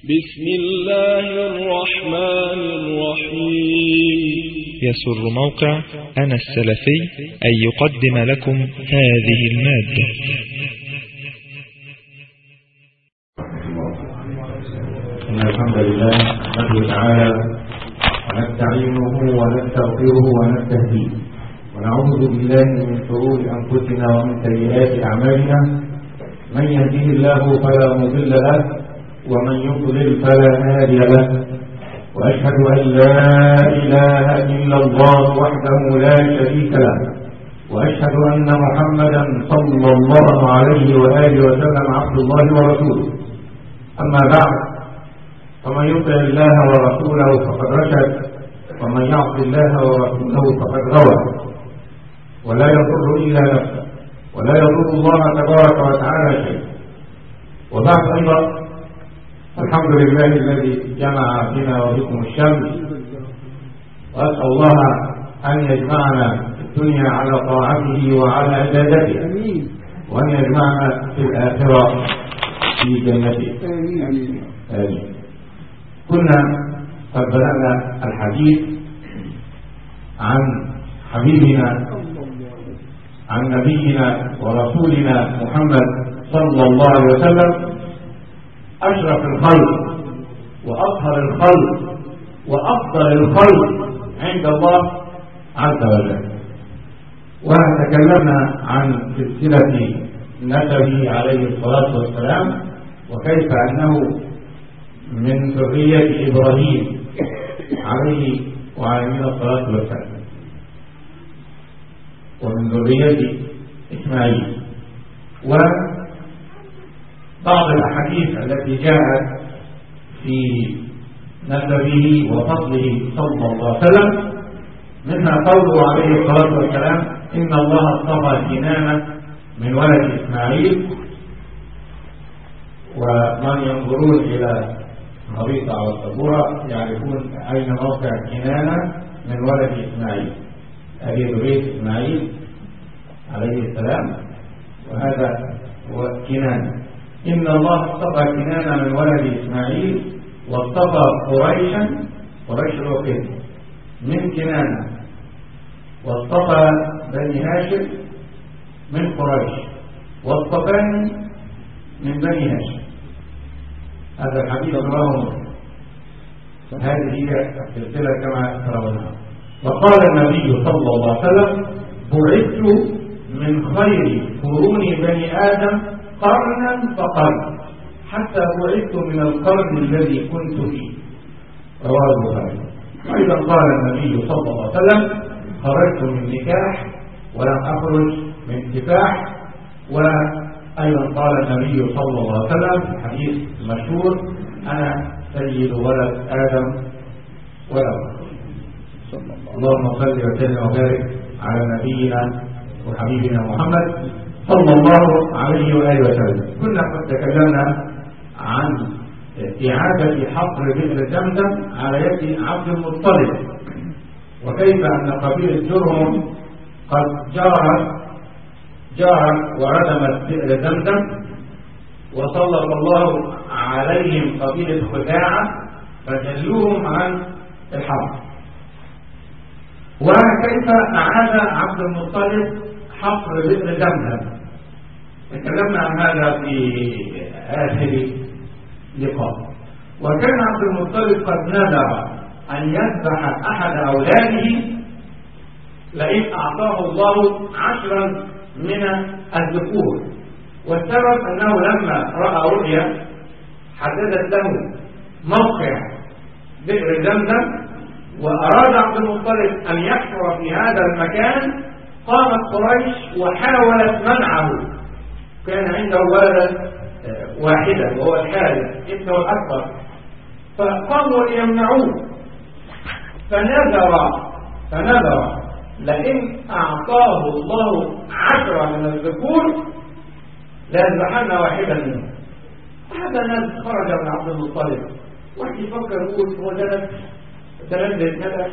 بسم الله الرحمن الرحيم يسر موقع أنا السلفي أن يقدم لكم هذه المادة إن الحمد لله نحمده تعالى ونستعينه ونستغفره ونستهديه ونعوذ بالله من شرور أنفسنا ومن سيئات أعمالنا من يهده الله فلا مضل له ومن يضلل فلا هادي له وأشهد أن لا إله إلا الله وحده لا شريك له وأشهد أن محمدا صلى الله عليه وآله وسلم عبد الله ورسوله أما بعد فمن يطع الله ورسوله فقد رشد ومن يعص الله ورسوله فقد غوى ولا يضر إلا نفسه ولا يضر الله تبارك وتعالى شيء وبعد أيضا الحمد لله الذي جمع بنا وبكم الشمس وأسأل الله أن يجمعنا في الدنيا على طاعته وعلى عبادته وأن يجمعنا في الآخرة في جنته آمين كنا قد بدأنا الحديث عن حبيبنا عن نبينا ورسولنا محمد صلى الله عليه وسلم أشرف الخلق وأطهر الخلق وأفضل الخلق عند الله عز وجل وتكلمنا عن سلسلة نسبه عليه الصلاة والسلام وكيف أنه من ذرية إبراهيم عليه وعلى الصلاة والسلام ومن ذرية إسماعيل وبعض الأحاديث التي جاءت في نسبه وفضله صلى الله عليه وسلم منها قوله عليه الصلاة والسلام إن الله اصطفى كنانة من ولد إسماعيل ومن ينظرون إلى خريطة أو السبورة يعرفون أين موقع كنانة من ولد إسماعيل هذه ذرية إسماعيل عليه السلام وهذا هو كنانة إن الله اصطفى كنانة من ولد إسماعيل واصطفى قريشا قريش الوقت من كنانة واصطفى بني هاشم من قريش واصطفاني من بني هاشم هذا الحديث رواه هذه هي السلسلة كما ترونها وقال النبي صلى الله عليه وسلم بعثت من خير قرون بني آدم قرنا فقرن حتى بعثت من القرن الذي كنت فيه رواه البخاري وأيضا قال النبي صلى الله عليه وسلم خرجت من نكاح ولم أخرج من كفاح وأيضا قال النبي صلى الله عليه وسلم في الحديث المشهور أنا سيد ولد آدم ولا اللهم صل وسلم وبارك على نبينا وحبيبنا محمد صلى الله عليه وآله وسلم كنا قد تكلمنا عن إعادة حفر بئر زمزم على يد عبد المطلب وكيف أن قبيلة جرهم قد جارت جارت وردمت بئر زمزم وسلط الله عليهم قبيلة خداعة فجلوهم عن الحرب وكيف أعاد عبد المطلب حفر بئر زمزم تكلمنا عن هذا في آخر لقاء وكان عبد المطلب قد نذر أن يذبح أحد أولاده لئن أعطاه الله عشرا من الذكور والسبب أنه لما رأى رؤيا حددت له موقع بئر زمزم وأراد عبد المطلب أن يحفر في هذا المكان قامت قريش وحاولت منعه كان عنده ولدا واحدا وهو الحارث ابنه الأكبر فقاموا ليمنعوه فنذر فنذر لئن أعطاه الله عشرة من الذكور ليذبحن واحدا منهم هذا الناس خرج من عبد المطلب واحد يفكر يقول هو ده تلذذ كذا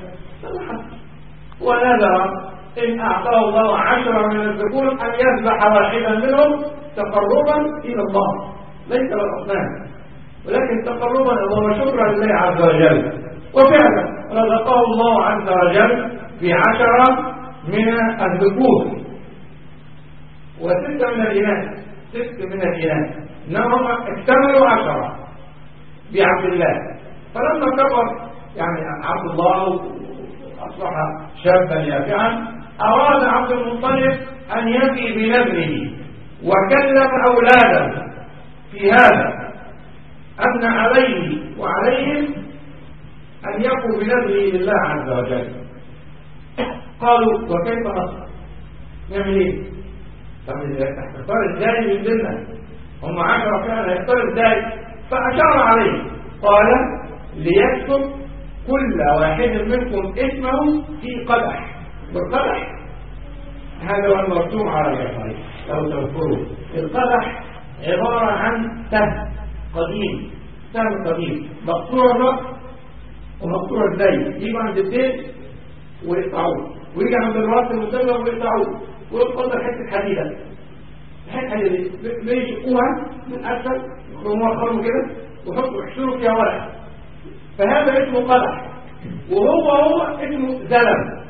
ونذر إن أعطاه الله عشرة من الذكور أن يذبح واحدا منهم تقربا إلى الله ليس للأصنام ولكن تقربا وشكرا لله عز وجل وفعلا رزقه الله عز وجل بعشرة من الذكور وستة من الإناث ست من الإناث إنهم اكتملوا عشرة بعبد الله فلما كبر يعني عبد الله أصبح شابا يافعا أراد عبد المطلب أن يفي بنذره وكلم أولاده في هذا أن عليه وعليهم أن يقوا بنذره لله عز وجل قالوا وكيف نصر نعمل ايه طب اختار ازاي من ديننا هم عشرة فعلا يختار ازاي فأشار عليه قال ليكتب كل واحد منكم اسمه في قدح والقدح هذا هو المرسوم على اليسار لو تذكروا القدح عبارة عن سهم قديم سهم قديم مقطوع الرأس ومقطوع الزي يجوا عند الدين ويقطعوه ويجي عند الراس المسلم ويقطعوه ويتفضل حته حديده الحته حديده دي يشقوها من اسفل يخرموها خرم كده ويحطوا يحشروا فيها ورق فهذا اسمه قدح وهو هو اسمه زلم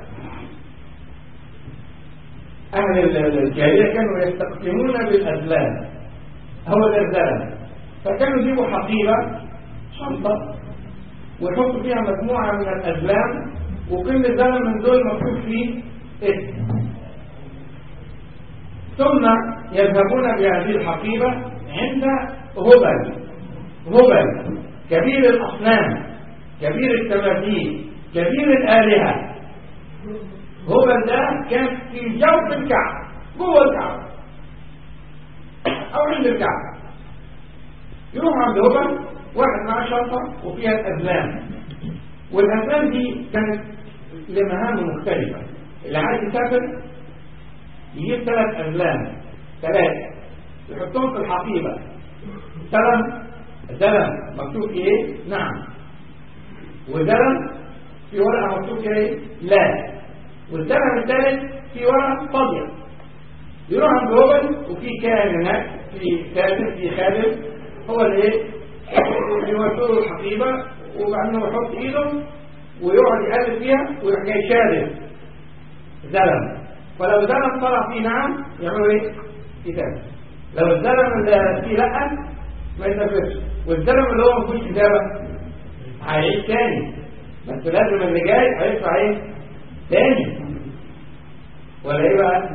أهل الجاهلية كانوا يستقسمون بالأزلام هو ده الزلم فكانوا يجيبوا حقيبة شنطة ويحطوا فيها مجموعة من الأزلام وكل زلم من دول مكتوب فيه اسم ثم يذهبون بهذه الحقيبة عند هبل هبل كبير الأصنام كبير التماثيل كبير الآلهة هبل ده كان في جوف الكعبة جوه الكعبة أو عند الكعبة يروح عند هبل واحد معاه شنطة وفيها الأزلام والأزلام دي كانت لمهام مختلفة اللي عايز يسافر يجيب ثلاث أزلام ثلاثة يحطهم في الحقيبة سلم زلم مكتوب فيه ايه؟ نعم وزلم في ورقة مكتوب فيها ايه؟ لا والزلم الثالث في ورقة فاضية يروح عند هوبل وفي كائن هناك في كاتب في خادم هو اللي ايه؟ يوصله الحقيبة وبعدين يحط ايده ويقعد يقلب فيها ويروح جاي شادد زلم فلو زلم طلع فيه نعم يعملوا ايه؟ كتاب لو الزلم اللي فيه لا ما يتنفسش والزلم اللي هو ما فيهوش كتابه هيعيش تاني بس لازم اللي جاي هيدفع ايه؟ تاني ولا ايه بقى؟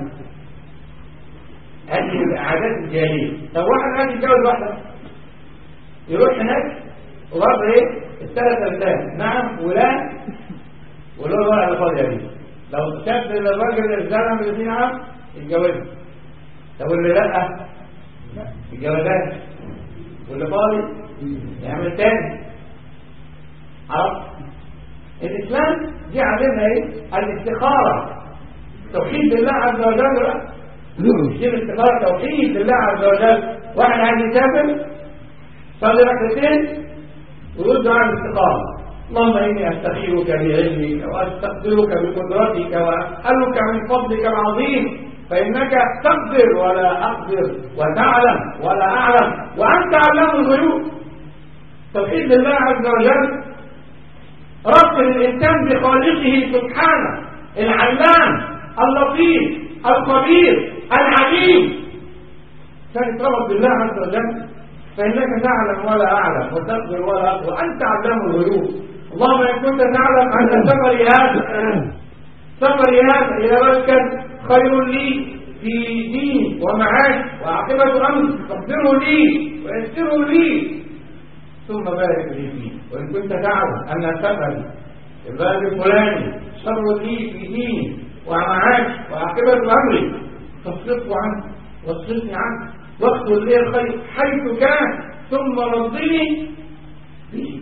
هذه العادات الجاهليه طب واحد عايز يتجوز واحده يروح هناك وبرضه ايه؟ الثلاث امثال نعم ولا واللي هو الورقه الفاضيه دي لو شاف الراجل الزلم اللي فيه نعم يتجوزها طب واللي لا ما يتجوزهاش واللي فاضي يعمل تاني عرفت الاسلام دي علمنا ايه الاستخاره توحيد لله عز وجل بقى دي الاستخاره توحيد لله عز وجل واحد عايز يسافر صلي ركعتين ويقول دعاء الاستقامه اللهم اني استخيرك بعلمك واستقدرك بقدرتك واسالك من فضلك العظيم فانك تقدر ولا اقدر وتعلم ولا اعلم وانت علام الغيوب توحيد الله عز وجل ربط الانسان بخالقه سبحانه العلام اللطيف الخبير العليم فيتربط بالله عز وجل فإنك تعلم ولا أعلم وتقدر ولا أقدر وأنت علام الغيوب اللهم إن كنت تعلم أن سفري هذا سفري هذا إلى مسكن خير لي في ديني ومعاش وعاقبة أمري فاقدره لي ويسره لي ثم بارك لي فيه وإن كنت تعلم أن سفري البلد الفلاني شر لي في ديني ومعاش وعاقبة أمري فاصرفه عنه واصرفني عنه واقتل لي الخير حيث كان ثم رضني فيه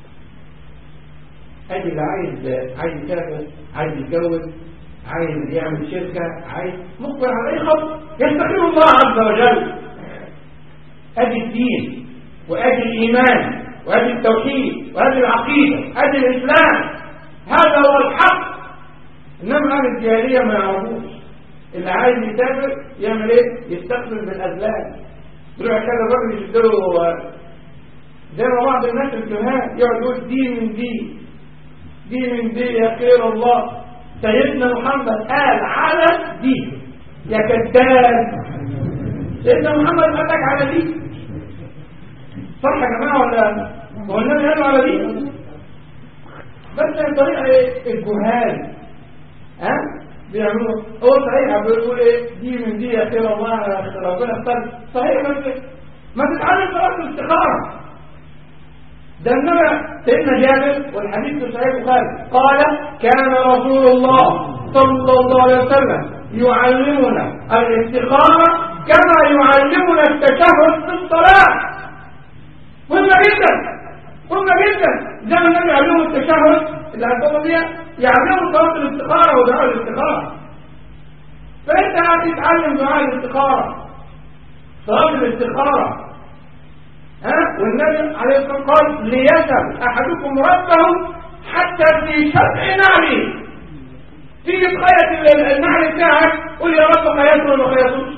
ادي اللي عايز عايز يسافر عايز يتجوز عايز يعمل شركه عايز مقبل على اي خط يستقيم الله عز وجل ادي الدين وادي الايمان وادي التوحيد وادي العقيده ادي الاسلام هذا هو الحق انما اهل الجاهليه ما يعرفوش اللي عايز يسافر يعمل ايه يستقبل بالازلام يروح كده الراجل يشد له زي ما بعض الناس الجهال يقعد يقول دي من دي دي من دي يا خير الله سيدنا محمد قال على دي يا كذاب سيدنا محمد قال لك على دي صح يا جماعه ولا هو النبي قال على دي بس الطريقه ايه الجهال ها بيعملوا هو صحيح بيقول ايه دي من دي يا خير الله ربنا اختار صحيح بس ما تتعلم صلاه الاستخاره ده انما سيدنا جابر والحديث في صحيح البخاري قال كان رسول الله صلى الله عليه وسلم يعلمنا الاستخاره كما يعلمنا التشهد في الصلاه مهمه جدا مهمه جدا زي ما النبي يعلمهم التشهد اللي هتقوم بيها يعلموا صلاه الاستخاره ودعاء الاستخاره فانت هتتعلم دعاء الاستخاره صلاه الاستخاره ها والنبي عليه الصلاه والسلام قال ليسأل احدكم ربه حتى في شفع نعله تيجي تخيط النعل بتاعك قول يا رب خيطه ولا ما خيطوش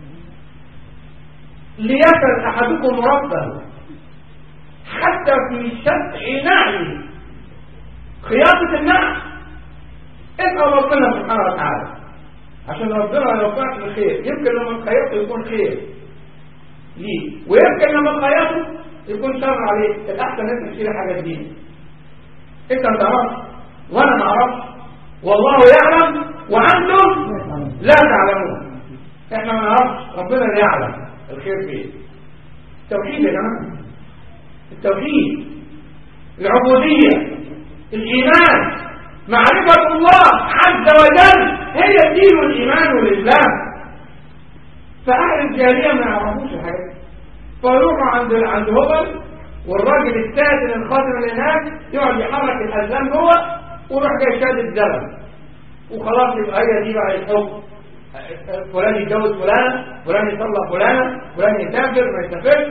ليسأل احدكم ربه حتى في شفع نعله خياطة النعل اسأل ربنا سبحانه وتعالى عشان ربنا يوفقك للخير يمكن لما تخيطه يكون خير ليه ويمكن لما تخيطه يكون شر عليك الاحسن انت تشتري حاجه جديده انت ما تعرفش وانا ما اعرفش والله يعلم وانتم لا تعلمون احنا ما نعرفش ربنا اللي يعلم الخير فين التوحيد يا جماعه التوحيد العبوديه الايمان معرفه الله عز وجل هي دين الايمان والاسلام فأهل الجالية ما يعرفوش الحاجات فيروحوا عند عند هبل والراجل السادن الخادم اللي هناك يقعد يحرك الأزلام جوه ويروح جاي شاد الزلم وخلاص يبقى هي دي بقى الحكم فلان يتجوز فلانة فلان يطلق فلانة فلان يسافر ما يسافرش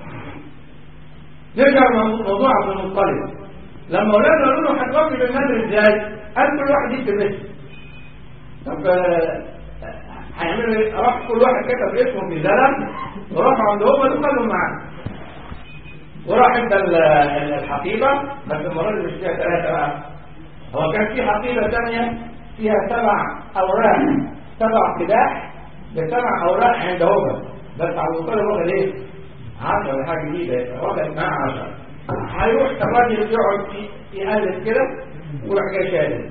نرجع لموضوع عبد المطلب لما اولادنا قالوا له هتوفي بالنذر ازاي؟ قال كل واحد يكتب اسمه طب هيعملوا ايه؟ راح كل واحد كتب اسمه في زلم وراح عند هو وخدهم معاه وراح ادى الحقيبه بس المره دي مش فيها ثلاثه بقى هو كان في حقيبه ثانيه فيها سبع اوراق سبع قداح بسبع اوراق عند هو بس عبد المطلب واخد ايه؟ 10 ولا حاجه جديده واخد معاه 10 هيروح الراجل يقعد يقلب كده ويروح جاي شادد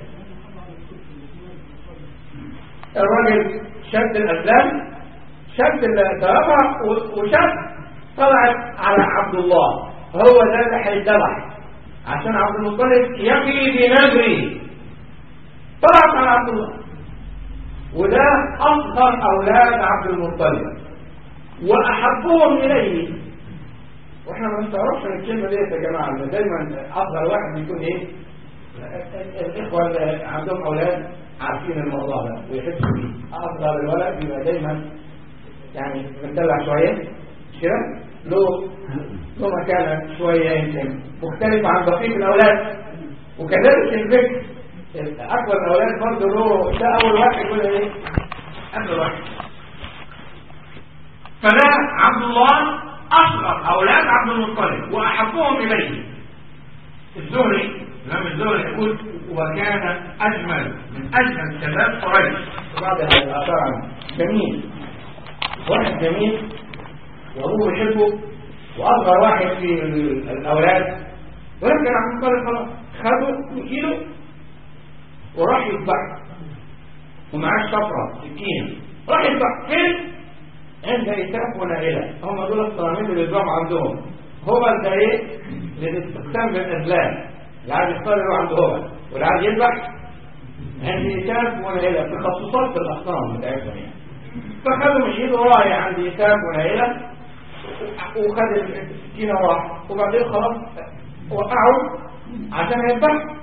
الراجل شد الأسلام شد الضربة وشد طلعت على عبد الله هو ده اللي هيتذبح عشان عبد المطلب يقي بنجري طلعت على عبد الله وده أصغر أولاد عبد المطلب وأحبهم إليه واحنا ما نستغربش من الكلمة ديت يا جماعة ان دايما أصغر واحد بيكون إيه الإخوة اللي عندهم أولاد عارفين الموضوع ده ويحسوا بيه اصغر الولد بيبقى دايما يعني مدلع شويه مش كده له له مكانه شويه يمكن مختلف عن بقيه الاولاد وكذلك البكر اكبر الاولاد برضه له ده اول واحد يقول ايه اخر واحد فده عبد الله اصغر اولاد عبد المطلب واحبهم اليه الزهري الإمام الزهري يقول وكان أجمل من أجمل شباب قريش بعض الآثار عنه جميل واحد جميل وأبوه يحبه وأصغر واحد في الأولاد ولكن عبد المطلب خلاص خده وكيله وراح يذبح ومعاه شفرة سكين راح يذبح فين؟ عند إيتاف ونائلة هم دول الصنامين اللي بيذبحوا عندهم هو ده ايه؟ للاستقسام بالأزلام اللي عايز يختار يروح عند هو واللي عايز يذبح عند إيتاف ونائلة تخصصات في الأصنام بتاعتهم يعني فخدوا من ايده رايح عند إيتاف ونائلة وخد السكينة وراح وبعدين خلاص وقعوا عشان يذبح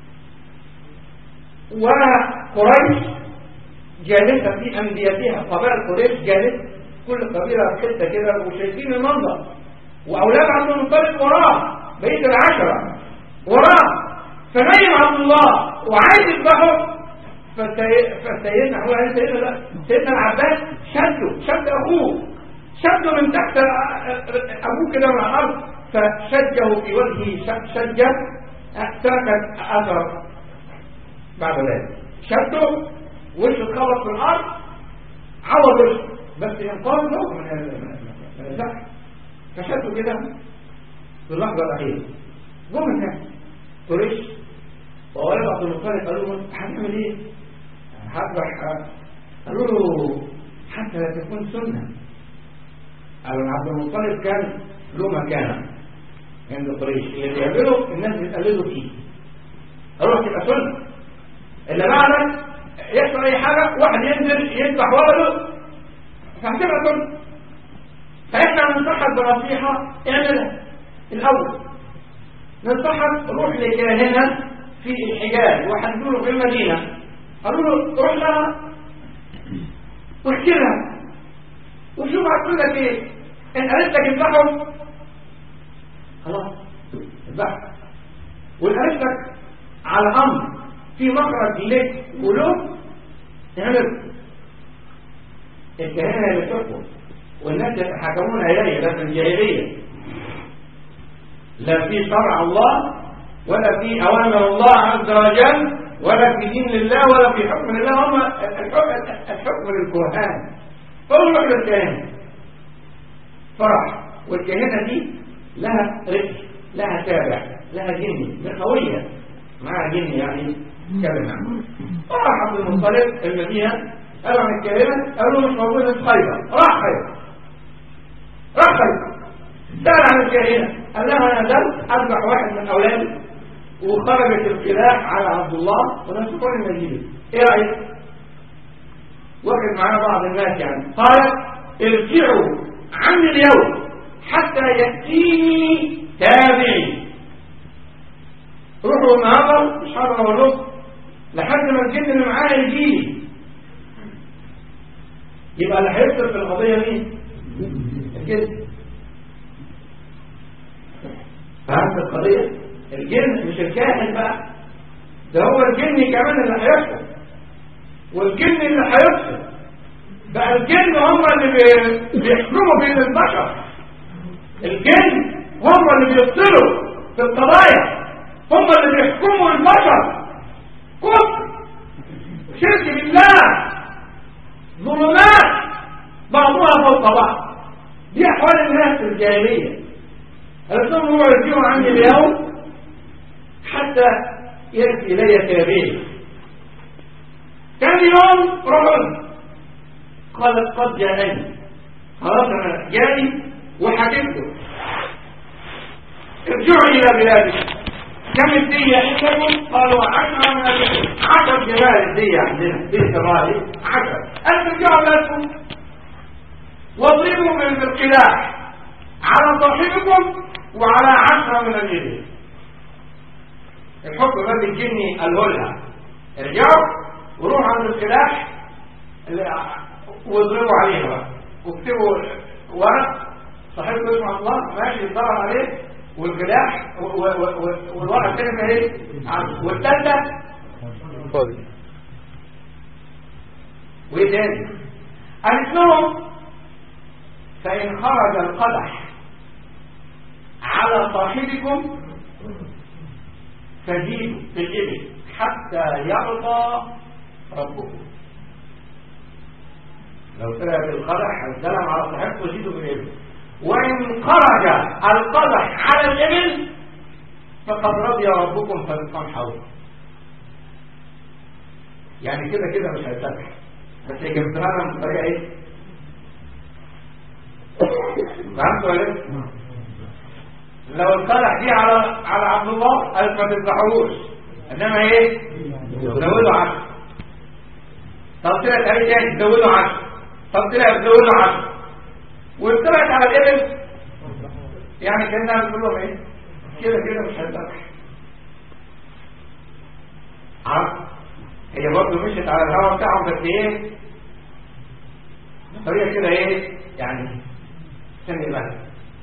وقريش جالسة في أنديتها قبائل قريش جالسة كل قبيلة في حتة كده وشايفين المنظر وأولاد عبد المطلب وراه بقية العشرة وراه فنايم عبد الله وعايز يذبحه فسيدنا هو عايز سيدنا لا سيدنا العباس شده شد أخوه شده من تحت أبوه كده من الأرض فشجه في وجهه ش- شجة ترك أثر بعد ذلك شده وشه اتخبط في الأرض عوض وشه بس ينقذ له من ال- من الزحف فشده كده في اللحظة الأخيرة جم الناس قريش وولد عبد المطلب قالوا له هنعمل ايه؟ هذبح قالوا له حتى لا تكون سنة قالوا إن عبد المطلب كان له مكانة عند قريش اللي بيعمله الناس بتقلده فيه قالوا له تبقى سنة اللي بعدك يحصل أي حاجة واحد ينزل يذبح ولده فهتبقى سنة فإحنا ننصحك بنصيحة اعملها الأول ننصحك روح لكاهنة في الحجاز وحدوله في المدينة قالوا له روح لها واحكي لها وشوف هتقول لك ايه ان قالت لك اذبحه خلاص اذبحه وان قالت لك على امر في مخرج لك وله اعمل الكهنه اللي بتحكم والناس يتحكمون اليه ده في الجاهليه لا في شرع الله ولا في اوامر الله عز وجل ولا في دين الله ولا في حكم الله هم الحكم, الحكم للكهان فهم يروح للكهنه فرح والكهنه دي لها رزق لها تابع لها جني قويه معها جني يعني كلمه فراح عبد المطلب المدينه قالوا عن الكهنه قالوا مش موجوده في خيبر راح خيبر راح خيبر سأل عن الكهنه قال لها انا نزلت اذبح واحد من اولادي وخرجت الخلاف على عبد الله ونفس كل المدينة ايه رأيك واخد معانا بعض الناس يعني قال ارجعوا عني اليوم حتى يأتيني تابعي روحوا النهارده مش هقدر اقول لكم لحد ما الجن اللي معايا يجيلي يبقى اللي هيفصل في القضيه مين؟ الجن فهمت القضيه؟ الجن مش الكاهن بقى ده هو الجن كمان اللي هيحصل والجن اللي هيفصل بقى الجن هم اللي بي- بيحكموا بين البشر الجن هم اللي بيفصلوا في القضايا هم اللي بيحكموا البشر كفر شرك بالله ظلمات بعضها فوق بعض دي احوال الناس في الجاهليه الرسول هو يرجعوا عني اليوم حتى يأتي إلي تابعي ثاني يوم رجل قال قد جاءني خلاص أنا جاني وحكمته ارجعوا إلى بلادكم كم الدية عندكم؟ قالوا عشرة من الدية عشر جمال الدية عندنا بيت الراهي عشر أنتم ارجعوا بلادكم واضربوا من القلاع على صاحبكم وعلى عشرة من الإبل الحكم باب الجني قاله لها ارجعوا وروحوا عند السلاح اللي- واضربوا عليها بقى واكتبوا ورق صاحبكم اسمه الله ماشي يتضرب عليه والجلاح و- و- و- والورق الثاني ايه عنده. والثالثه فاضي وايه تاني قالت لهم فان خرج القدح على صاحبكم فزيدوا في الإبل حتى يرضى ربكم لو طلعت القدح الزلم على صاحبكم زيدوا في الإبل وإن خرج القدح على الإبل فقد رضي ربكم فرزقا حوله يعني كده كده مش هيتذبح بس هي كانت بتتعلم بطريقه ايه؟ فهمت ولا ايه؟ لو القدح دي على على عبد الله قالت ما تذبحوش انما ايه؟ زودوا عشر طب طلعت عليه تاني زودوا عشر طب طلعت زودوا عشر وطلعت على الابل يعني كانها بتقول لهم ايه؟ كده كده مش هتذبح عرفت؟ هي برضه مشيت على الهواء بتاعهم بس ايه؟ بطريقه كده ايه؟ يعني ثانية بقى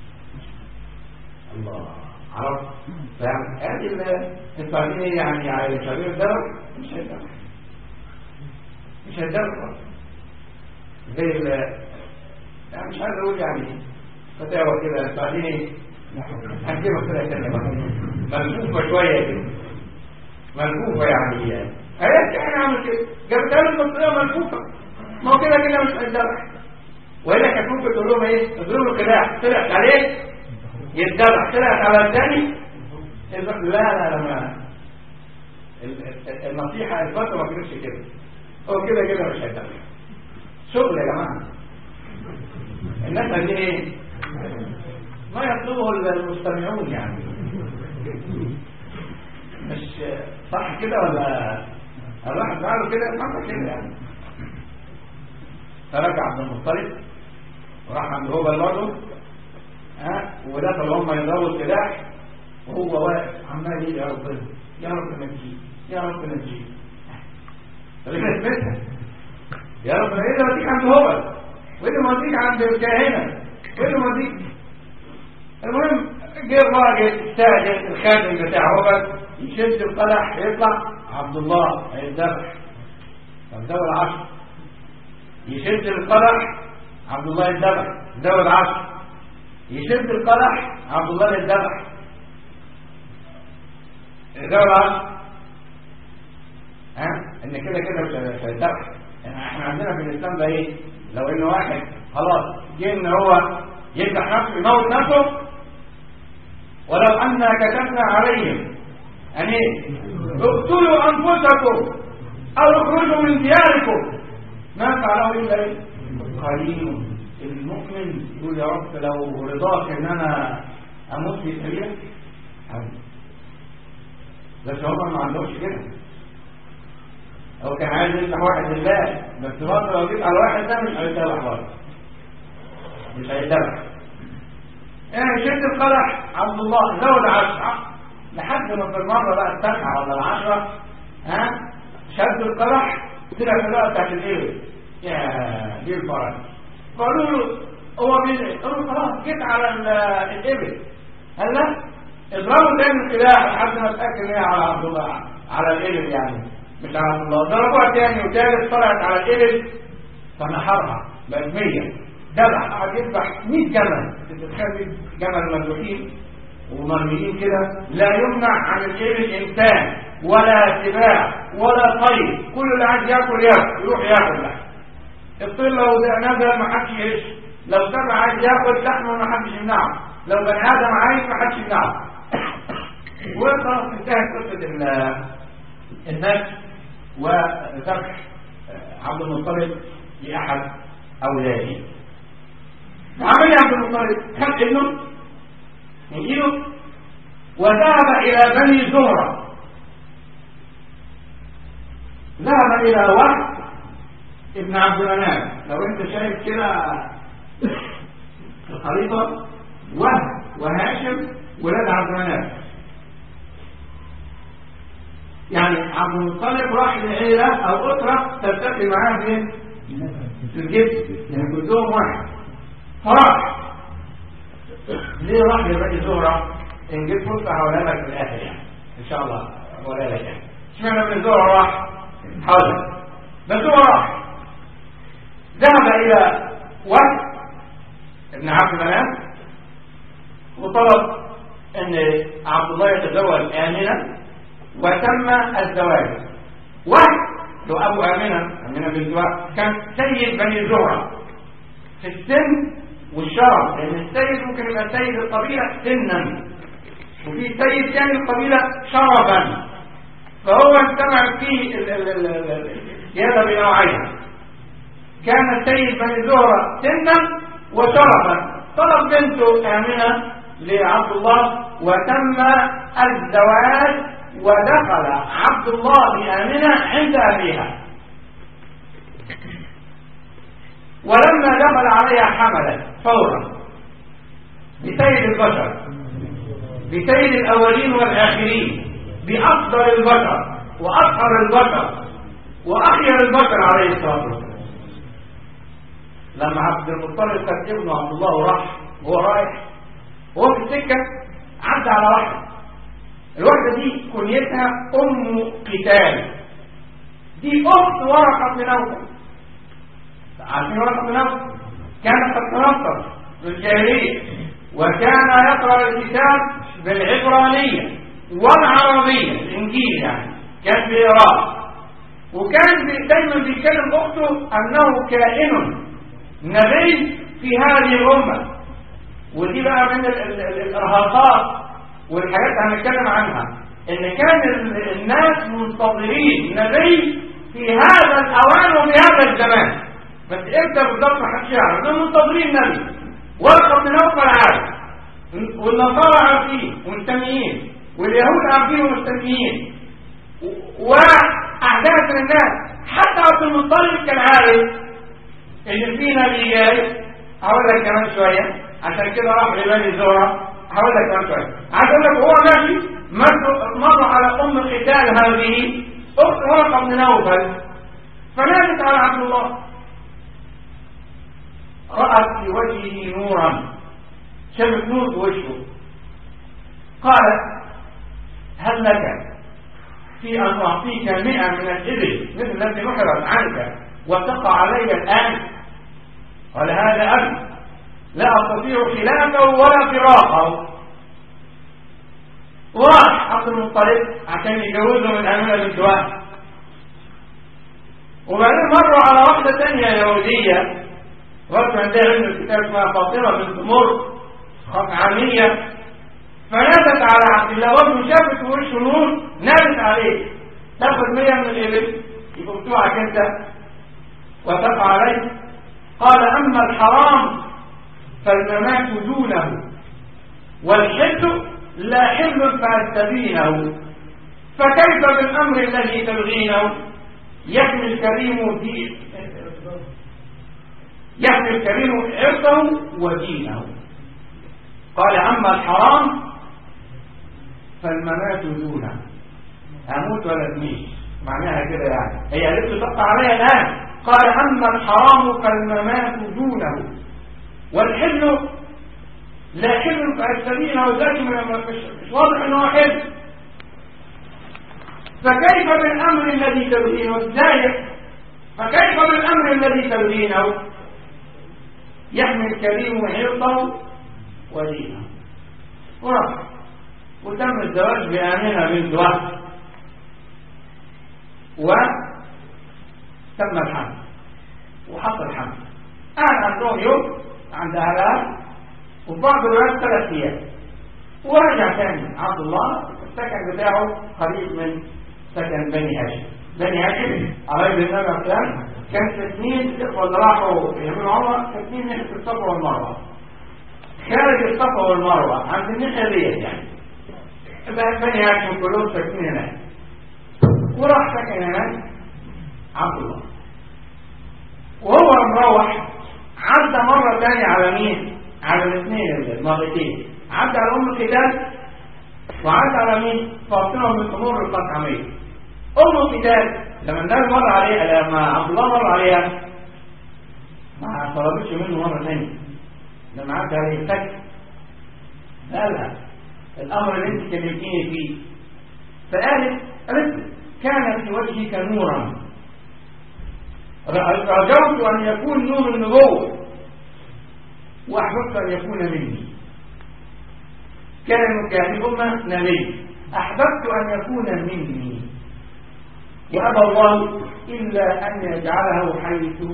الله عرفت؟ فاهم؟ هذه ال- انتوا عارفين ايه يعني على شباب الدرج مش هيتذبح مش هيتذبح خالص. زي ال يعني مش عايز اقول يعني فتاوى كده انتوا عارفين ايه؟ هنجيبها كده تاني بقى ملفوفة شوية كده ملفوفة يعني هي احنا عامل كده جابتها له بطريقة ملفوفة ما هو كده كده مش هيتذبح وإلا كانت ممكن تقول لهم ايه تقول له قلاع طلعت عليه يتذبح طلعت على الثاني لا لا لا ما النصيحة الفترة ما كانتش كده هو كده كده مش هيتذبح شغل يا جماعة الناس عايزين ايه ما يطلبه المستمعون يعني مش صح كده ولا الواحد فعله كده يتحقق كده يعني فرجع عبد المطلب وراح عند هو برضه ها ودخل هم يضربوا السلاح وهو واقف عمال يدعي يا ربنا يا رب نجيه يا رب نجيه فليه اثبتها يا رب ايه اللي موديك عند هو وايه اللي موديك عند الكاهنه وايه اللي موديك المهم جه الراجل التاجر الخادم بتاع هو يشد القدح يطلع عبد الله هيتذبح طب ده العشر يشد القدح عبد الله يتذبح ده العشر يشد القدح عبد الله يتذبح ده العشر ها ان كده كده مش هيتذبح احنا عندنا في الاسلام ده ايه لو ان واحد خلاص جه ان هو يذبح نفسه يموت نفسه ولو أنا كتبنا عليهم أن إيه؟ اقتلوا أنفسكم أو اخرجوا من دياركم ما فعله إلا إيه؟ قليل المؤمن يقول يا رب لو رضاك إن أنا أموت في سبيلك بس هم ما عندهمش كده هو كان عايز يفتح واحد لله بس برضه لو جيت على واحد ده مش هيتذبح برضه مش هيتذبح يعني شد القلح عبد الله زود عشرة لحد ما في المرة بقى التسعة ولا العشرة ها شد القلح طلع في الوقت بتاعت الايه يا دي الفرج قالوا له هو بيدعي قالوا له خلاص جيت على الابل قال لا اضربوا تاني السلاح لحد ما اتاكد ان هي على عبد الله على الابل يعني مش على عبد الله ضربوها تاني وتالت طلعت على الابل فنحرها بقت 100 ذبح قعد يذبح 100 جمل تتخيل جمل مذبوحين ومرميين كده لا يمنع عن الابل انسان ولا سباع ولا طير كل اللي عايز ياكل ياكل يروح ياكل لحم الطير لو نزل ما حدش يعيش لو سبع عايز ياكل لحمه ما حدش يمنعه لو بني ادم عايز ما حدش يمنعه وخلاص انتهت قصه النفس وذبح عبد المطلب لاحد اولاده عمل عبد المطلب خد ابنه من ايده وذهب الى بني زهره ذهب الى وقت ابن عبد المناف لو انت شايف كده الخريطه وهب وهاشم ولاد عبد المناف يعني عبد المطلب راح لعيله او اسره تلتقي معاه فين؟ في الجسم يعني كلهم واحد فراح ليه راح لبني زهره؟ ان جيت فرصه هقولها لك في الاخر يعني ان شاء الله هقولها لك يعني اشمعنى بني زهره راح؟ حاضر بس هو راح ذهب الى وقت ابن عبد مناف وطلب ان عبد الله يتزوج امنه وتم الزواج وقت لو ابو امنه امنه بنت وهب كان سيد بني زهره في السن والشرف لان السيد ممكن يبقى سيد القبيله سنا وفي سيد ثاني القبيله شرفا فهو اجتمع فيه السياده بنوعين كان سيد بني زهره سنا وشرفا طلب بنته امنه لعبد الله وتم الزواج ودخل عبد الله بآمنة عند أبيها ولما دخل عليها حملت فورا بسيد البشر بسيد الأولين والآخرين بأفضل البشر وأطهر البشر وأخير البشر عليه الصلاة والسلام لما عبد المطلب كان ابنه عبد الله وراح وهو رايح وهو في السكة عدى على واحد الواحدة دي كنيتها أم قتال دي أخت ورقة من أوفى عارفين ورقة من أوفى كانت قد تنصر في الجاهلية وكان يقرأ الكتاب بالعبرانية والعربية الإنجيل يعني كان بيقراه وكان بي- دايما بيتكلم أخته أنه كائن نبي في هذه الأمة ودي بقى من ال- ال- ال- الإرهاقات والحاجات اللي هنتكلم عنها إن كان ال- الناس منتظرين نبي في هذا الأوان وفي هذا الزمان بس امتى بالضبط ما حدش يعرف انهم منتظرين نبي ورقه من اوفر عارف والنصارى عارفين ومستنيين واليهود عارفين ومستنيين و- واعداد من الناس حتى عبد المطلب كان عارف ان في نبي جاي هقول لك كمان شويه عشان كده راح لبني زهره هقول لك كمان شويه عايز اقول لك هو ماشي مر مر على ام قتال هذه اخت ورقه بن نوفل فنادت على عبد الله رأت في وجهه نورا شمت نور في وجهه قالت هل لك في أن أعطيك مئة من الإبل مثل التي نحرت عنك وتقع علي الآن قال هذا أبي لا أستطيع خلافه ولا فراقه وراح عبد المطلب عشان يجوزه من أمينة بنت وهب وبعدين مروا على واحدة تانية يهودية وقت عندها علم الكتاب اسمها فاطمة بنت مر خطعانية فنادت على عبد الله وابنه شافت في وشه نور نادت عليه تاخد مية من الإبل يبقى بتوعك أنت وتقع عليه قال أما الحرام فالممات دونه والحل لا حل فأستبينه فكيف بالأمر الذي تلغينه يحمي الكريم دين يحمي الكريم عرضه ودينه قال أما الحرام فالممات دونه هموت ولا تميت معناها كده يعني هي قالت له تقطع عليا الآن قال أما الحرام فالممات دونه والحل لا حل فأستبينه ذلك مش مش واضح أنه حل فكيف بالأمر الذي تبغينه ازاي فكيف بالأمر الذي تبغينه يحمي الكريم عرضه ودينه وراح وتم الزواج بآمنة بنت وهب وتم الحمل وحصل الحمل قعد عندهم يوم عند أهلها وفي بعض الروايات ثلاث أيام ورجع تاني عبد الله السكن بتاعه قريب من سكن بني هاشم بني هاشم قرايب النبي عليه السلام كان اثنين الاخوه اللي راحوا يعملوا عمره اثنين ناحيه الصفا والمروه خارج الصفا والمروه عند الناحيه ديت يعني بقى بني هاشم كلهم ساكنين هناك وراح سكن هناك عبد الله وهو مروح عدى مرة تانية على مين؟ على الاثنين المرتين عدى على أم قتال وعدى على مين؟ فاطمة بنت مر القطعمية أم قتال لما النبي مر عليها لما عبد الله مر عليها ما طلبتش منه مرة تانية لما عدى عليه فك قالها الأمر اللي أنت كلمتيني فيه فقالت قالت كان في وجهك نورا رجوت أن يكون نور النبوة وأحببت أن يكون مني كان كان أمة نبي أحببت أن يكون مني وأبى الله إلا أن يجعله حيث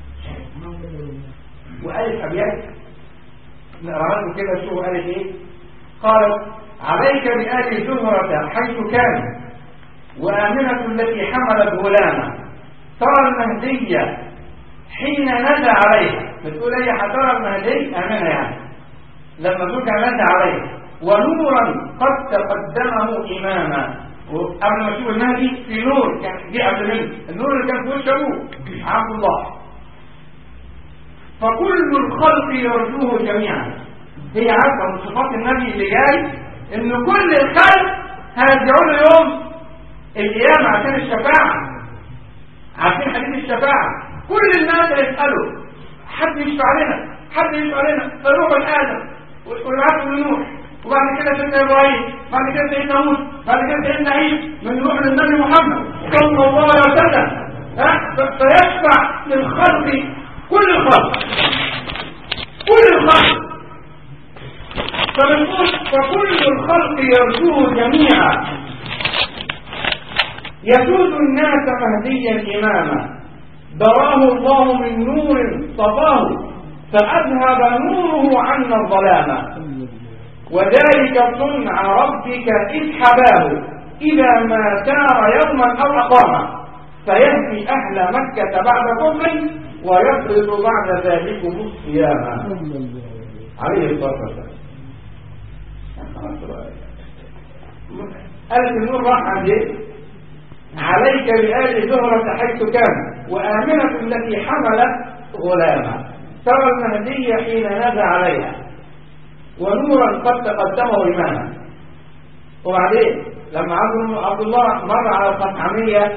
وقالت أبيات نقرأ كده شو قالت إيه قالت عليك بآل زهرة حيث كان وآمنة التي حملت غلاما ترى المهدية حين ندى عليها بتقول هي هترى المهدي أمانة يعني لما زوجها ندى عليها ونورا قد تقدمه إماما قبل ما تشوف المهدي في نور كان جه قبل منه النور اللي كان في وش أبوه عبد الله فكل الخلق يرجوه جميعا هي عارفة من صفات النبي اللي جاي إن كل الخلق هيرجعوا له يوم القيامة عشان الشفاعة عارفين حديث الشفاعة كل الناس يسألوا حد يشفع لنا حد يشفع لنا فنروح لآدم ويبعثوا لنوح وبعد كده سيدنا إبراهيم بعد كده سيدنا موسى بعد كده سيدنا عيسى من نوح للنبي محمد صلى الله عليه وسلم ها فيشفع للخلق كل الخلق كل الخلق فبنقول فكل الخلق يرجوه جميعا يسود الناس مهديا إماما دراه الله من نور صفاه فأذهب نوره عنا الظلام وذلك صنع ربك إذ حباه إذا ما سار يوما أو أقام فيهدي أهل مكة بعد كفر ويفرض بعد ذلك الصيام عليه الصلاة والسلام قالت النور راح عند ايه؟ عليك بآل زهرة حيث كان وآمنة التي حملت غلاما ترى المهدي حين نادى عليها ونورا قد تقدمه إماما وبعدين لما عبد الله مر على القطعمية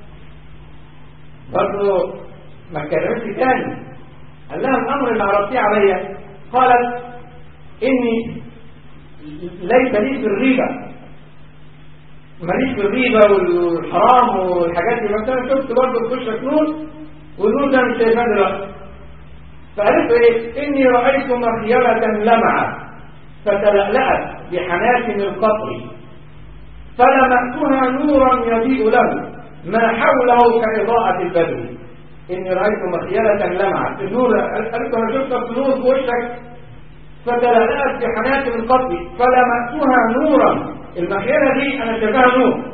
برضه ما اتكلمتش تاني قال لها الأمر اللي عرضتيه عليا قالت إني ليس لي في الريبة ماليش في الريبة والحرام والحاجات دي بس أنا شفت برضه في وشك نور والنور ده مش شايفاه دلوقتي فقالت ايه اني رايت مخيلة لمعت فتلألأت بحناكم القطر فلمحتها نورا يضيء له ما حوله كإضاءة البدو إني رأيت مخيلة لمعت النور قالت أنا شفت نور في وشك فتلألأت بحناكم القطر فلمحتها نورا المخيلة دي أنا شايفاها نور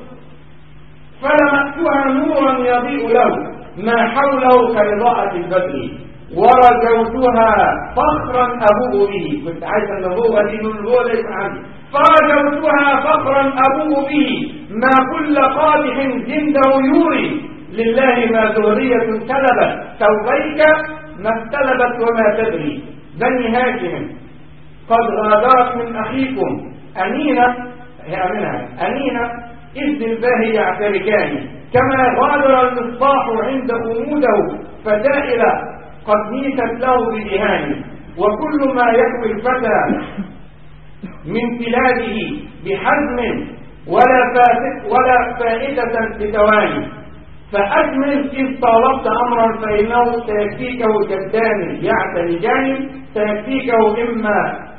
فلمحتها نورا يضيء له ما حوله كإضاءة البدر ورجوتها فخرا أبوء به كنت عايز النبوة دي من النبوة ليس عندي فرجوتها فخرا أبوء به ما كل قادح جنده يوري لله ما ذرية سلبت ثوبيك ما استلبت وما تدري بني هاشم قد غادرت من أخيكم أنينة هي أمنها أنينة إذ الباهي يعتركان كما غادر المصباح عند أموده فسائل قد ميتت له بدهان وكل ما يكوي الفتى من بلاده بحزم ولا فائدة ولا فائدة بثواني فأجمل إن طالبت أمرا فإنه سيكفيكه جدان يعتلجان سيكفيكه إما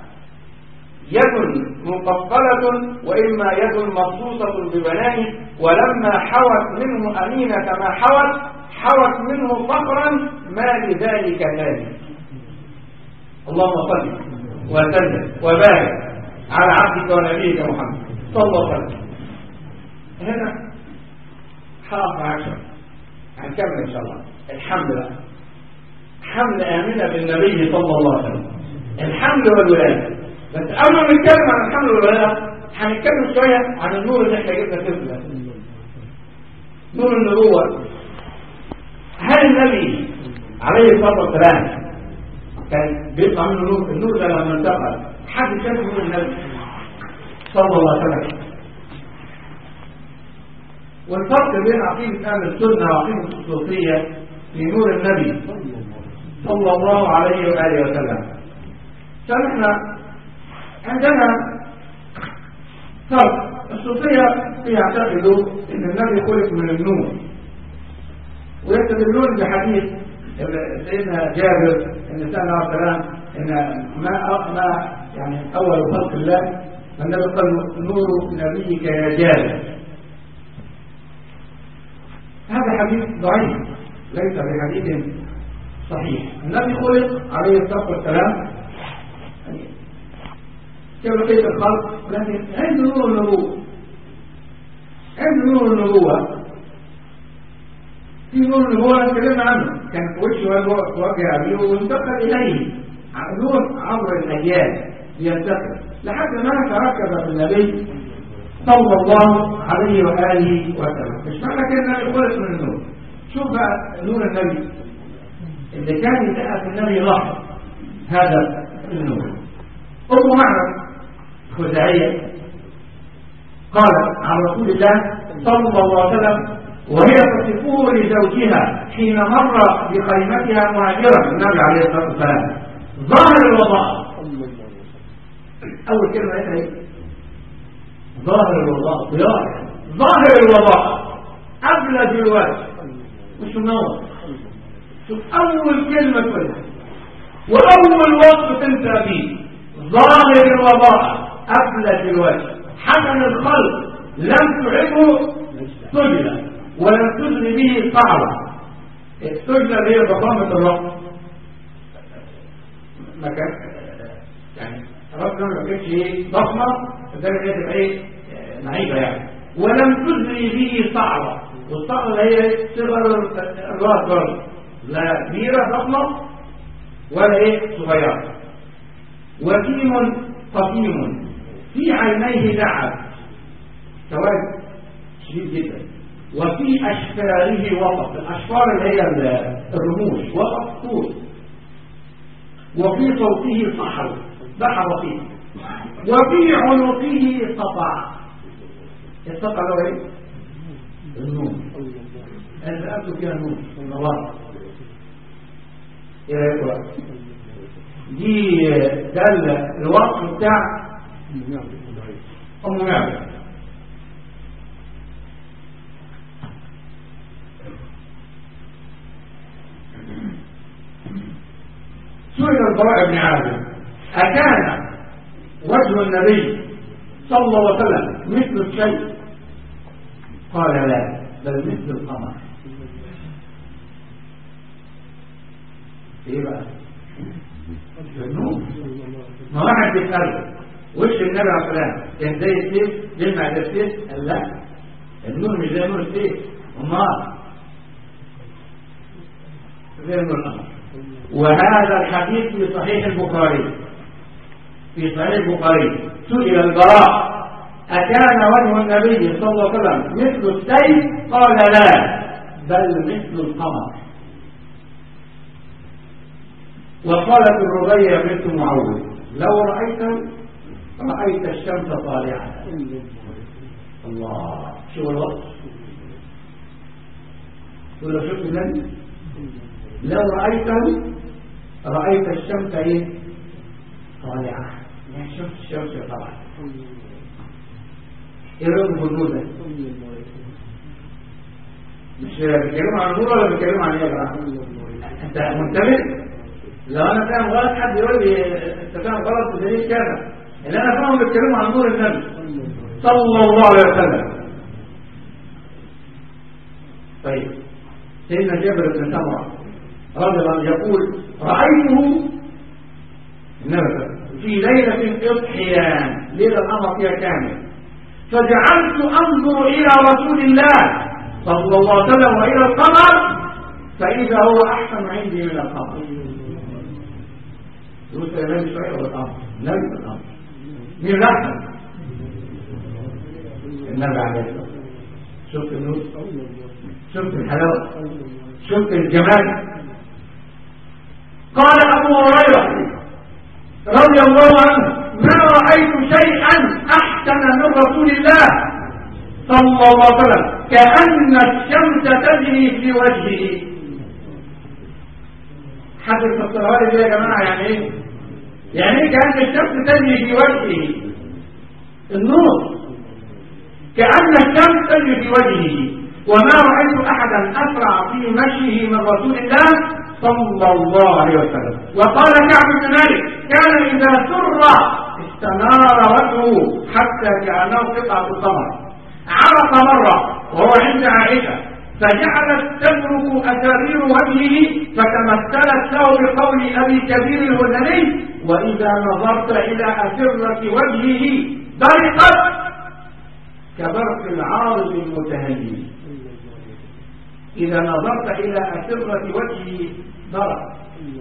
يد مقفلة وإما يد مبسوطة ببنان ولما حوت منه أمينة ما حوت حوت منه فقرا ما لذلك ثاني اللهم صل وسلم وبارك على عبدك ونبيك محمد صلى الله عليه وسلم هنا حرف عشر هنكمل ان شاء الله الحمد لله حمل آمنة بالنبي صلى الله عليه وسلم الحمل والولاية بس قبل ما نتكلم عن الحمل والولاية هنتكلم شوية عن النور اللي احنا جبنا فيه نور النبوة هل النبي عليه الصلاة والسلام كان بيطلع منه نور النور ده لما انتقل حد شاف نور النبي صلى الله عليه وسلم والفرق بين عقيدة أهل السنة وعقيدة الصوفية في نور النبي صلى الله عليه وآله وسلم فنحن عندنا فرق الصوفية يعتقدوا أن النبي خلق من النور ويستدلون بحديث سيدنا جابر ان سأل الله السلام ان ما ما يعني اول خلق الله فالنبي قال نور نبيك يا جابر هذا حديث ضعيف ليس بحديث صحيح النبي خلق عليه الصلاه والسلام كما كيف الخلق لكن عنده نور النبوه عنده نور النبوه في نور النبوة اتكلمنا عنه كان في وجه وجه أبيه وانتقل إليه نور عبر الأجيال ينتقل لحد ما تركب بالنبي صلى الله عليه وآله وسلم مش معنى كده النبي خلص من النور شوف بقى نور النبي اللي كان يتأثر النبي لاحظ هذا النور أم معبد خزاعية قالت عن رسول الله صلى الله عليه وسلم وهي تصفه لزوجها حين مر بخيمتها مهاجرا النبي عليه الصلاه والسلام ظاهر الوضاء اول كلمه قالتها ايه ظاهر الوضاء ضياء ظاهر الوضاء ابلج الوجه مش منور شوف اول كلمه تقولها واول وصف تنسى فيه ظاهر الوضاء أفلت الوجه حسن الخلق لم تعبه سجلة ولم تزن به صعبة السجلة هي ضخامة الرأس ما كان يعني ربنا ما كانتش ايه ضخمة فذلك هي تبقى ايه نعيبة يعني ولم تزري به صعبة والصعبة اللي هي صغر الراس برضه لا كبيرة ضخمة ولا ايه صغيرة وكيم قسيم في عينيه لعب سواد شديد جدا وفي أشفاره وسط الأشفار اللي هي الرموش وسط طول وفي صوته صحر بحر فيه وفي عنقه سطع السطع له ايه؟ النور الرئة فيها نور النوار ايه رايك دي ده الوصف بتاع ام معبد سئل البراء بن عازم أكان وجه النبي صلى الله عليه وسلم مثل الشيء قال لا بل مثل القمر ايه بقى النور ما واحد بيسأله وش النبي عليه السلام كان زي السيف يلمع زي السيف قال لا النور مش زي نور السيف امال زي نور القمر وهذا الحديث في صحيح البخاري في صحيح البخاري سئل البراء أكان وجه النبي صلى الله عليه وسلم مثل السيف قال لا بل مثل القمر وقالت الربيع بنت معوذ لو رأيت رأيت الشمس طالعة الله شو الوصف تقول شفت النبي لو رأيته رأيت الشمس ايه طالعة يعني شفت الشمس طالعة ايه رأيك بالنور ده مش بيتكلموا عن النور ولا بيتكلموا عن ايه يا جماعه انت منتبه لو انا فاهم غلط حد يقول لي انت فاهم غلط بدليل كذا اللي انا فاهم بيتكلموا عن نور النبي صلى الله عليه وسلم طيب سيدنا جابر بن سمره رضي الله عنه يقول رأيته النبي في ليلة إضحيان ليلة الأمر فيها كامل فجعلت أنظر إلى رسول الله صلى الله عليه وسلم وإلى القمر فإذا هو أحسن عندي من القمر يقول سيدنا شوية هو القمر نبي القمر مين الأحسن النبي عليه الصلاة والسلام شفت النور شفت الحلاوة شفت الجمال قال أبو هريرة رضي الله عنه ما رأيت شيئا أحسن من رسول الله صلى الله عليه وسلم كأن الشمس تجري في وجهه حد الفسرها لي يا جماعة يعني ايه؟ يعني ايه كأن الشمس تجري في وجهه النور كأن الشمس تجري في وجهه وما رأيت أحدا أسرع في مشيه من رسول الله صلى الله عليه وسلم وقال كعب بن مالك كان إذا سر استنار وجهه حتى كأنه قطعة القمر عرق مرة وهو عند عائشة فجعلت تترك أسارير وجهه فتمثلت له بقول أبي كبير الهذلي وإذا نظرت إلى أسرة وجهه برقت كبرق العارض المتهيئ إذا نظرت إلى أسرة وجهه برق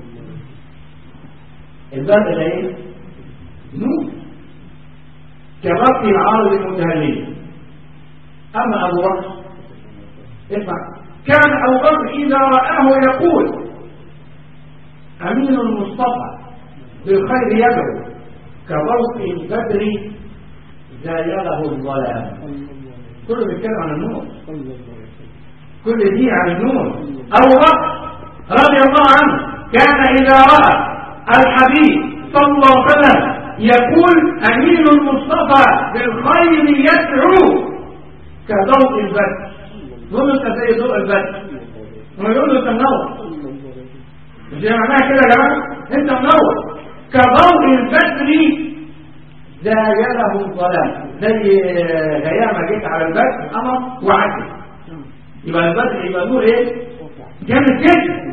البرق ده إيه؟ نور كبرق العارض المتهيئ أما أبو بكر اسمع كان أبو بكر إذا رآه يقول أمين المصطفى بالخير يدعو كضوء البدر زايله الظلام كله بيتكلم عن النور كل دي عن النور أبو بكر رضي الله عنه كان إذا رأى الحبيب صلى الله عليه وسلم يقول أمين المصطفى بالخير يدعو كضوء البدر نقول انت زي ضوء البدر وما يقول له انت منور مش معناها كده يا جماعه انت منور كضوء البدر زايله الظلام زي غيامة جيت على البدر قمر وعدل يبقى البدر يبقى نور ايه جامد جدا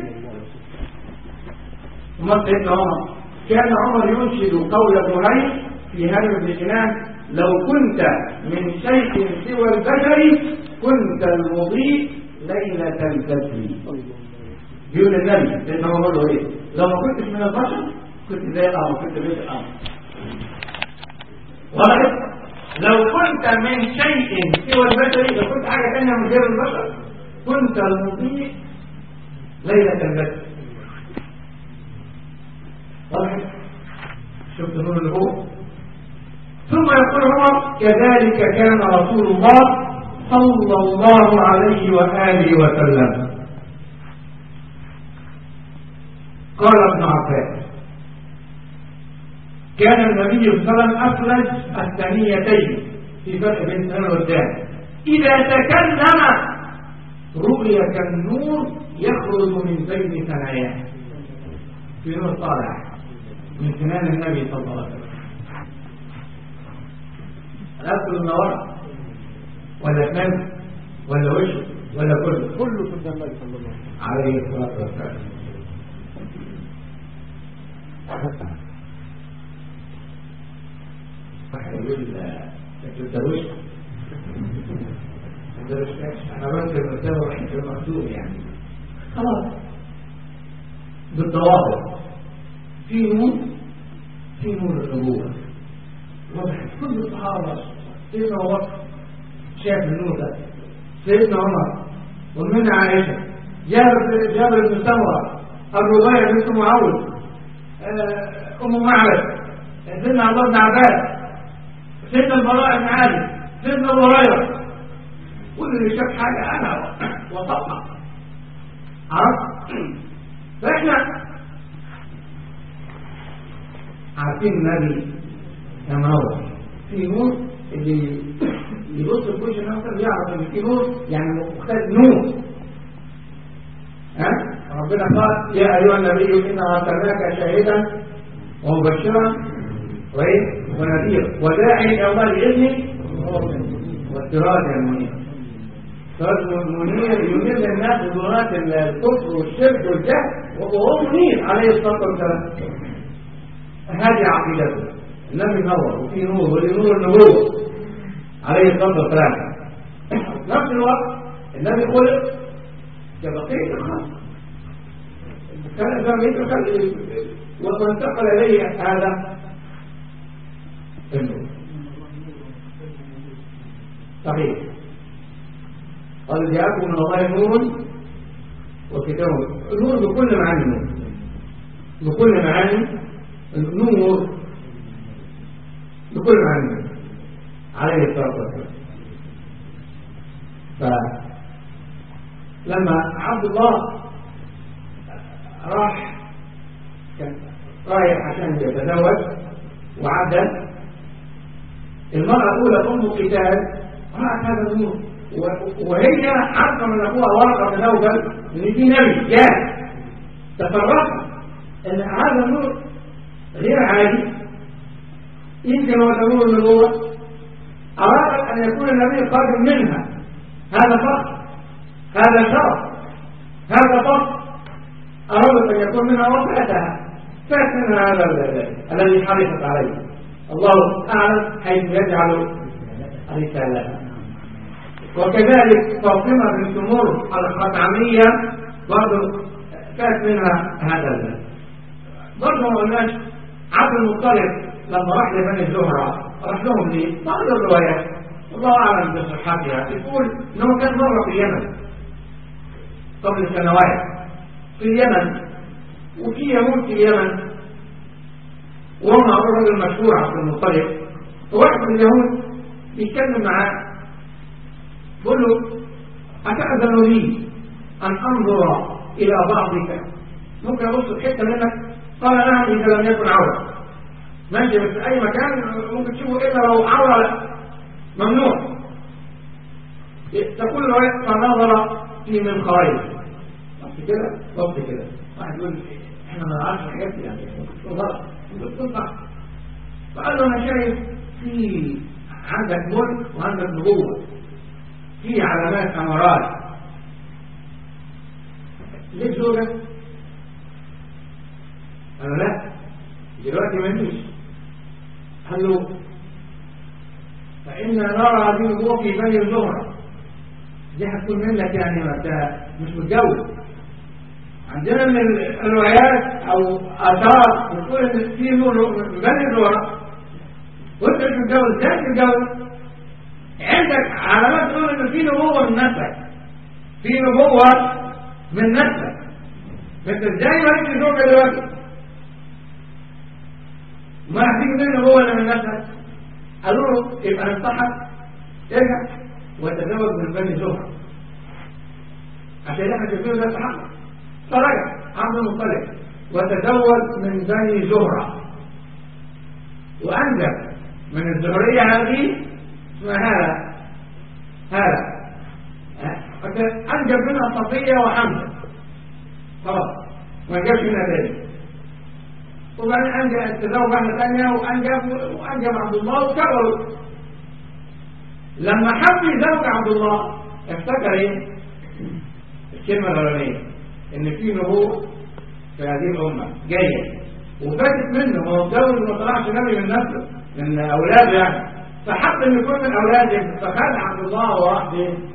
ثم سيدنا عمر كان عمر ينشد قول ابن في هرم بن سنان لو كنت من شيء سوى البشر كنت المضيء ليلة البدر يقول النبي سيدنا عمر له ايه لو ما كنتش من البشر كنت زي القمر كنت بيت القمر واضح لو كنت من شيء سوى البشر لو كنت حاجة ثانية من غير البشر كنت المضيء ليلة البدر واضح شفت نور اللي هو ثم يقول عمر كذلك كان رسول الله صلى الله عليه وآله وسلم قال ابن عباس كان النبي صلى الله عليه وسلم أفلج الثانيتين في فرق بين سنة والثاني إذا تكلم رؤيا كالنور يخرج من بين ثناياه في نور طالع من سنان النبي صلى الله عليه وسلم الأكل النوار ولا فم ولا وشه ولا كله كله في النبي صلى الله عليه وسلم عليه الصلاة والسلام واحد يقول انت وش انا بس المساوي في المكتوب يعني خلاص بالضوابط في نور في نور النبوة واضح كل الصحابة سيدنا أبو بكر شاف النور ده سيدنا عمر ومن عائشة جابر جابر بن سمرة الربيع بنت معوذ آه، أم معبد سيدنا عبد الله بن عباس سيدنا البراء بن عازب سيدنا أبو هريرة كل اللي شاف حاجة أنا وطبعا عرفت فإحنا عارفين النبي يا منور في نور اللي يبص في وش الناس يعرف ان في نور يعني مختلف نور ها ربنا قال يا ايها النبي انا ارسلناك شاهدا ومبشرا وايه ونذيرا وداعي الى الله باذنه والسراج المنير سراج منير ينير للناس بظلمات الكفر والشرك والجهل وهو منير عليه الصلاه والسلام هذه عقيدته النبي نور وفي نور ولنور النبوة عليه الصلاة والسلام في نفس الوقت النبي خلق كبقية الخلق كان زمان خلق وانتقل إليه هذا النور صحيح قال جاءكم من الله نور وكتاب النور بكل معاني النور بكل معاني النور بكل معاني عليه الصلاة والسلام فلما عبد الله راح كان رايح عشان يتزوج وعدى المرأة الأولى أم قتال رأت هذا النور وهي عارفة من أبوها ورقة من أوجل إن في نبي جاء تفرقت أن هذا النور غير عادي يمكن هو نور النبوة أرادت أن يكون النبي قادم منها هذا فخر هذا شرف هذا فخر أرادت أن يكون منها وفاتها فات منها هذا الذي حرصت عليه الله أعلم حيث يجعل رسالته وكذلك فاطمة بنت مر الخطعمية برضه فات منها هذا الذي برضه ما قلناش عبد المطلب لما راح لبني الزهرة راح لهم ليه؟ بعض الروايات الله أعلم بصحتها تقول إنه كان مرة في اليمن قبل سنوات في اليمن وفي يهود في اليمن وهو معروف راجل مشهور عبد المطلب وواحد من اليهود بيتكلم معاه بيقول له أتأذن لي أن أنظر إلى بعضك ممكن أبص في حتة منك قال نعم إذا لم يكن عورة ماشي بس أي مكان ممكن تشوفه إلا لو عورة لا ممنوع تقول له فنظر في من خارج بس كده بص كده واحد يقول احنا ما نعرفش حاجات يعني غلط وبتكون صح فقال له انا شايف في عندك ملك وعندك نبوه في علامات امارات ليك زوجة قال له لا دلوقتي ماليش قال له فإن نرى هذه النبوة في بني الزهرة دي هتكون منك يعني ما انت مش متجوز عندنا من الروايات او اثار بتقول ان في نور في بني الزهرة وانت مش متجوز ازاي تتجوز عندك علامات تقول ان في نبوة من نفسك في نبوة من نفسك فانت ازاي ما انت زوجة دلوقتي ما هتيجي من نبوة ولا من نفسك قالوا له يبقى ننصحك ارجع وتزوج من بني زهرة عشان احنا شايفينه ده صحابه فرجع عبد المطلب وتزوج من بني زهرة وأنجب من الزهرية هذه اسمها هالة هالة أنجب منها صفية وحمزة خلاص ما جابش منها تاني وبعدين أنجب تزوج واحدة ثانية وأنجب وأنجب عبد الله وكبروا لما حب يزوج عبد الله افتكر ايه؟ الكلمة الأولانية إن في نبوة في هذه الأمة جاية وفاتت منه هو متجوز وما طلعش نبي من نفسه من أولاده يعني فحب إن يكون من أولاده فخد عبد الله وراح فين؟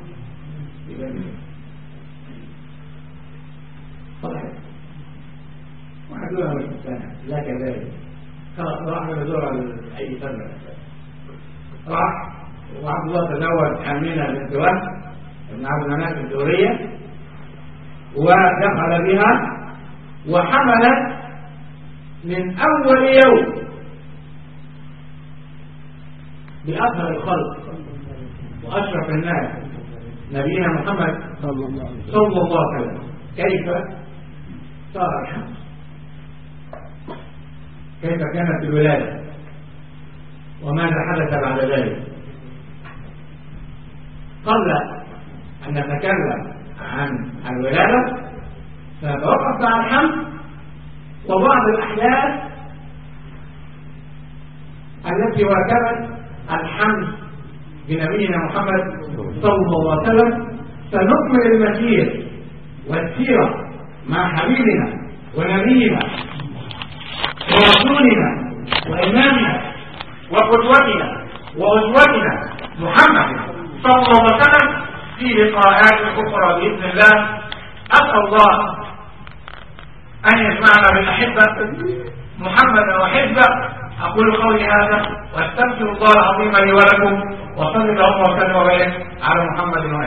صحيح واحد يقول مش مقتنع لا كذلك خلاص راح يدور على أي سنة راح وعبد الله تزوج أمينة بنت وهب ابن عبد المناف الدورية ودخل بها وحملت من أول يوم بأطهر الخلق وأشرف الناس نبينا محمد صلى الله عليه وسلم كيف صار الحمل كيف كانت الولادة وماذا حدث بعد ذلك قبل أن نتكلم عن الولادة سنتوقف على الحمل وبعض الأحداث التي واكبت الحمل بنبينا محمد صلى الله عليه وسلم سنكمل المسير والسيرة مع حبيبنا ونبينا ورسولنا وإمامنا وقدوتنا وأسوتنا محمد صلى الله عليه وسلم في لقاءات أخرى بإذن الله أسأل الله أن يجمعنا بالأحبة محمدا وحزبه أقول قولي هذا واستغفر الله العظيم لي ولكم وصلى اللهم وسلم وبارك على محمد وعلى